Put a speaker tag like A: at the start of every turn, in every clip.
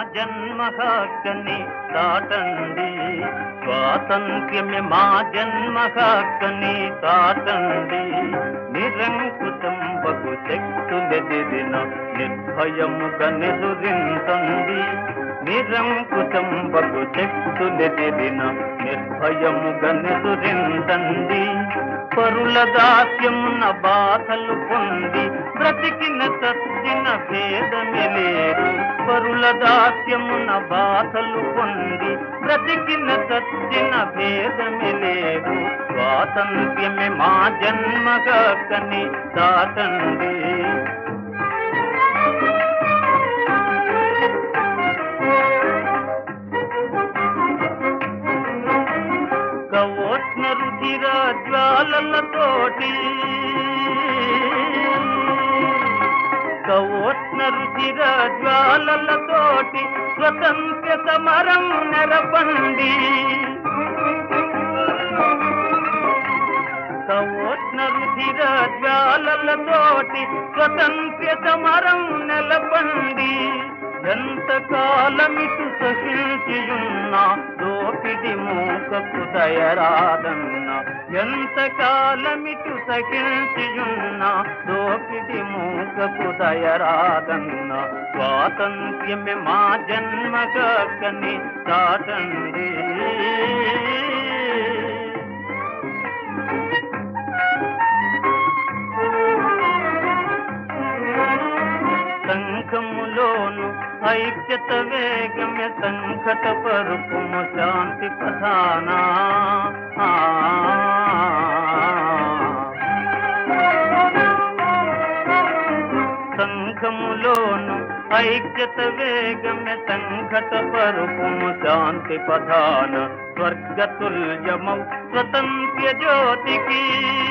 A: జన్మ హక్కని దాటండి స్వాతంత్ర్యమే మా జన్మ హక్కని దాటండి నిరంకుశం బహు శక్తులెదిరిన నిర్భయముగా నెదురించండి నిరంకుశం బహు శక్తులెదిరిన నిర్భయముగా నెదురించండి పరుల దాస్యమున బాధలు పొంది బ్రతికిన సత్సిన భేదమే లేరు పరుల దాస్యమున బాధలు పొంది బ్రతికిన సత్సిన భేదమే లేరు స్వాతంత్ర్యమే మా జన్మగా కని దాటండి కవోష్ణ రుచిర జ్వాలలతోటి కవోష్ణ రుచిర జ్వాలలతోటి స్వతంత్ర సమరం నెరపండి కవోష్ణ రుచిర జ్వాలలతోటి స్వతంత్ర సమరం నెలపండి ఎంత కాలమిటు సహించియున్న దోపిడి మూకకు దయరాదన్న ఎంత కాలమిటు సహించియున్న దోపిడి మూకకు దయరాదన్న స్వాతంత్ర్యమే మా జన్మగా కని దాటండి సంఘములోను ఐక్యత వేగమే సంకట పరుపుము శాంతి ప్రధాన ఆ. సంఘములోను ఐక్యత వేగమే సంకట పరుపుము శాంతి ప్రధాన స్వర్గతుల్యమౌ స్వతంత్ర జ్యోతికి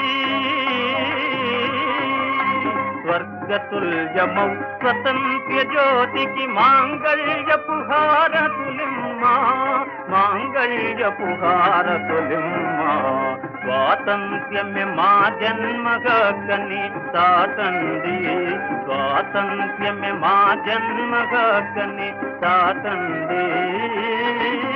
A: స్వర్గతుల్యమౌ స్వతంత్ర జ్యోతికి మాంగళ్యపు హారతులిమ్మ మాంగళ్యపు హారతులిమ్మ స్వాతంత్ర్యమే మా జన్మగా కని తాతండి స్వాతంత్ర్యమే మా జన్మగా కని తాతండి